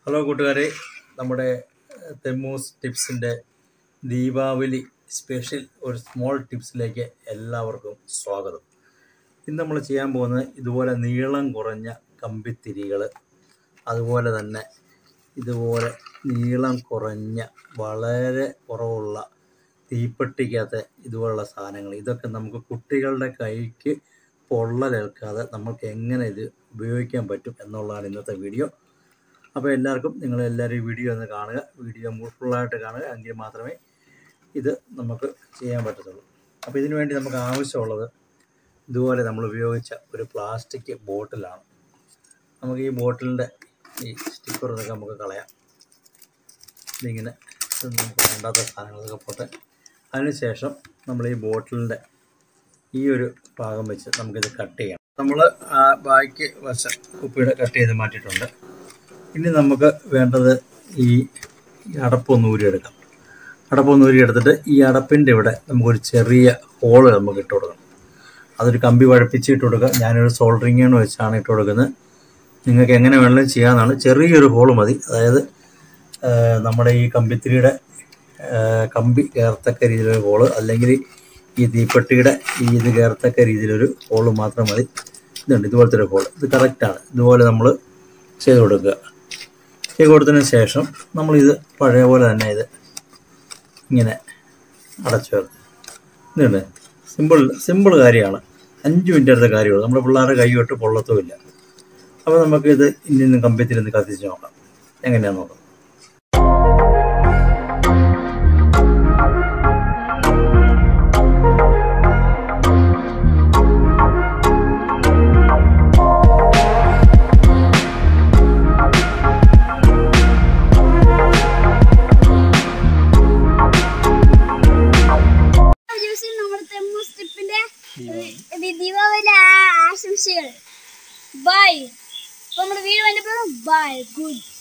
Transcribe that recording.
hello കൂട്ടുകാരെ നമ്മുടെ ഏഹ്, തെമ്മൂസ് ടിപ്സിൻ്റെ ദീപാവലി സ്പെഷ്യൽ ഒരു സ്മോൾ ടിപ്സിലേക്ക് എല്ലാവർക്കും സ്വാഗതം ഇന്ന് നമ്മൾ ചെയ്യാൻ പോകുന്നത് ഇതുപോലെ നീളം കുറഞ്ഞ കമ്പിത്തിരികൾ അതുപോലെ തന്നെ ഇതുപോലെ നീളം കുറഞ്ഞ വളരെ കുറവുള്ള തീപ്പെട്ടിക്കകത്ത് ഇതുപോലുള്ള സാധനങ്ങൾ ഇതൊക്കെ നമുക്ക് കുട്ടികളുടെ കൈക്ക് പൊള്ളലേൽക്കാതെ നമുക്ക് എങ്ങനെ ഇത് ഉപയോഗിക്കാൻ പറ്റും എന്നുള്ളതാണ് ഇന്നത്തെ വീഡിയോ അപ്പോൾ എല്ലാവർക്കും നിങ്ങൾ എല്ലാവരും ഈ വീഡിയോ ഒന്ന് കാണുക വീഡിയോ ഫുള്ളായിട്ട് കാണുക എങ്കിൽ മാത്രമേ ഇത് നമുക്ക് ചെയ്യാൻ പറ്റത്തുള്ളൂ അപ്പോൾ ഇതിനു വേണ്ടി നമുക്ക് ആവശ്യമുള്ളത് ഇതുപോലെ നമ്മൾ ഉപയോഗിച്ച ഒരു പ്ലാസ്റ്റിക് ബോട്ടിലാണ് നമുക്ക് ഈ ബോട്ടിലിൻ്റെ ഈ സ്റ്റിക്കർ ഇതൊക്കെ നമുക്ക് കളയാം ഇതിങ്ങനെ ഇത് നമുക്ക് വേണ്ടാത്ത സാധനങ്ങളൊക്കെ പോട്ടെ അതിനുശേഷം നമ്മൾ ഈ ബോട്ടിലിൻ്റെ ഈ ഒരു ഭാഗം വെച്ച് നമുക്കിത് കട്ട് ചെയ്യാം നമ്മൾ ആ ബാക്കി വശം കുപ്പിയുടെ കട്ട് ചെയ്ത് മാറ്റിയിട്ടുണ്ട് ഇനി നമുക്ക് വേണ്ടത് ഈ അടപ്പൊന്ന് ഊരിയെടുക്കാം അടപ്പൊന്ന് ഊരിയെടുത്തിട്ട് ഈ അടപ്പിൻ്റെ ഇവിടെ നമുക്കൊരു ചെറിയ ഹോള് നമുക്ക് ഇട്ട് കൊടുക്കണം അതൊരു കമ്പി വഴപ്പിച്ച് ഇട്ട് കൊടുക്കുക ഞാനൊരു സോൾഡറിങ്ങാണ് വെച്ചാണ് ഇട്ട് കൊടുക്കുന്നത് നിങ്ങൾക്ക് എങ്ങനെ വേണമെങ്കിലും ചെയ്യാവുന്നതാണ് ചെറിയൊരു ഹോള് മതി അതായത് ആ, നമ്മുടെ ഈ കമ്പിത്തിരിയുടെ ആ, കമ്പി കയറത്തക്ക രീതിയിലൊരു ഹോള് അല്ലെങ്കിൽ ഈ തീപ്പെട്ടിയുടെ ഈ ഇത് കയറത്തക്ക രീതിയിലൊരു ഹോള് മാത്രം മതി ഇതുണ്ട് ഇതുപോലത്തെ ഒരു ഹോള് ഇത് കറക്റ്റാണ് ഇതുപോലെ നമ്മൾ ചെയ്ത് കൊടുക്കുക ചെയ്ത് കൊടുത്തതിന് ശേഷം നമ്മളിത് പഴയ പോലെ തന്നെ ഇത് ഇങ്ങനെ അടച്ചു വെക്കും ഇതുണ്ട് സിമ്പിൾ സിമ്പിൾ കാര്യമാണ് അഞ്ച് മിനിറ്റ് എടുത്ത കാര്യമുള്ളൂ നമ്മുടെ പിള്ളേരുടെ കൈ തൊട്ട് പൊള്ളത്തുമില്ല അപ്പോൾ നമുക്കിത് ഇനി നിന്ന് കമ്പ്യത്തിലൊന്ന് കത്തിച്ച് നോക്കാം എങ്ങനെയാണെന്ന് നോക്കാം ജ്യൂസിൽ നമ്മുടെ തെമ്മു സ്ട്രിപ്പിന്റെ ദീപാവലി ആ- ആശംസകൾ ബൈ അപ്പൊ നമ്മുടെ വീട് വന്നപ്പോഴും ബൈ ഗുഡ്